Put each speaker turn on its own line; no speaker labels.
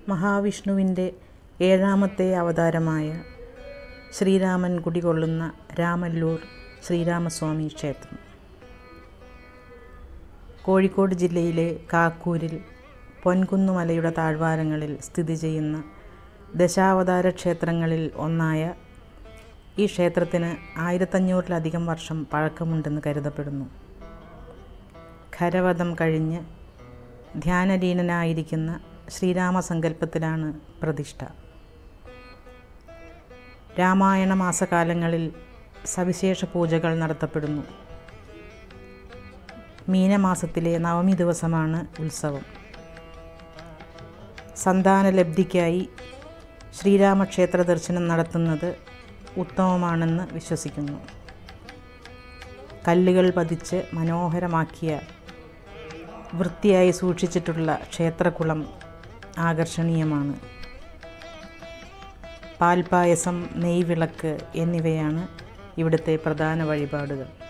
മഹാവിഷ്ണുവിൻ്റെ ഏഴാമത്തെ അവതാരമായ ശ്രീരാമൻ കുടികൊള്ളുന്ന രാമല്ലൂർ ശ്രീരാമസ്വാമി ക്ഷേത്രം കോഴിക്കോട് ജില്ലയിലെ കാക്കൂരിൽ പൊൻകുന്നുമലയുടെ താഴ്വാരങ്ങളിൽ സ്ഥിതി ചെയ്യുന്ന ദശാവതാര ക്ഷേത്രങ്ങളിൽ ഒന്നായ ഈ ക്ഷേത്രത്തിന് ആയിരത്തഞ്ഞൂറിലധികം വർഷം പഴക്കമുണ്ടെന്ന് കരുതപ്പെടുന്നു ഖരവധം കഴിഞ്ഞ് ധ്യാനലീനനായിരിക്കുന്ന ശ്രീരാമസങ്കല്പത്തിലാണ് പ്രതിഷ്ഠ രാമായണ മാസകാലങ്ങളിൽ സവിശേഷ പൂജകൾ നടത്തപ്പെടുന്നു മീനമാസത്തിലെ നവമി ദിവസമാണ് ഉത്സവം സന്താനലബ്ധിക്കായി ശ്രീരാമക്ഷേത്ര ദർശനം നടത്തുന്നത് ഉത്തമമാണെന്ന് വിശ്വസിക്കുന്നു കല്ലുകൾ പതിച്ച് മനോഹരമാക്കിയ വൃത്തിയായി സൂക്ഷിച്ചിട്ടുള്ള ക്ഷേത്രകുളം ആകർഷണീയമാണ് പാൽപ്പായസം നെയ്വിളക്ക് എന്നിവയാണ് ഇവിടുത്തെ പ്രധാന വഴിപാടുകൾ